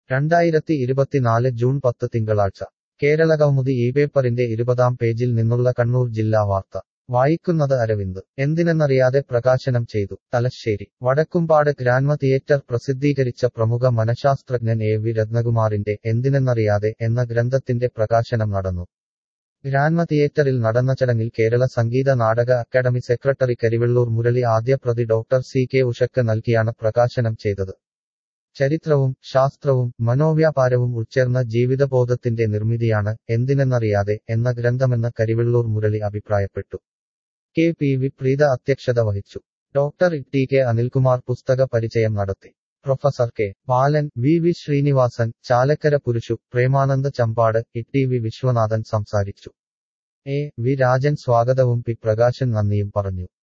രണ്ടായിരത്തി ഇരുപത്തിനാല് ജൂൺ പത്ത് തിങ്കളാഴ്ച കേരളകൗമുദി ഈ പേപ്പറിന്റെ ഇരുപതാം പേജിൽ നിന്നുള്ള കണ്ണൂർ ജില്ലാ വാർത്ത വായിക്കുന്നത് അരവിന്ദ് എന്തിനെന്നറിയാതെ പ്രകാശനം ചെയ്തു തലശ്ശേരി വടക്കുംപാട് ഗ്രാൻമ തിയേറ്റർ പ്രസിദ്ധീകരിച്ച പ്രമുഖ മനഃശാസ്ത്രജ്ഞൻ എ വി രത്നകുമാറിന്റെ എന്തിനെന്നറിയാതെ എന്ന ഗ്രന്ഥത്തിന്റെ പ്രകാശനം നടന്നു ഗ്രാൻമ തിയേറ്ററിൽ നടന്ന ചടങ്ങിൽ കേരള സംഗീത നാടക അക്കാദമി സെക്രട്ടറി കരിവെള്ളൂർ മുരളി ആദ്യ പ്രതി ഡോക്ടർ സി കെ ഉഷക്ക് നൽകിയാണ് പ്രകാശനം ചെയ്തത് ചരിത്രവും ശാസ്ത്രവും മനോവ്യാപാരവും ഉൾച്ചേർന്ന ജീവിതബോധത്തിന്റെ നിർമ്മിതിയാണ് എന്തിനെന്നറിയാതെ എന്ന ഗ്രന്ഥമെന്ന് കരിവെള്ളൂർ മുരളി അഭിപ്രായപ്പെട്ടു കെ പി വി പ്രീത അധ്യക്ഷത വഹിച്ചു ഡോക്ടർ ടി കെ അനിൽകുമാർ പുസ്തക പരിചയം നടത്തി professor K Balan V V Srinivasan Chalakkara Purushu Premananda Champad T V Viswanathan സംസാരിച്ചു എ വി രാജൻ സ്വാഗതവും പി പ്രകാശൻ നന്ദിയും പറഞ്ഞു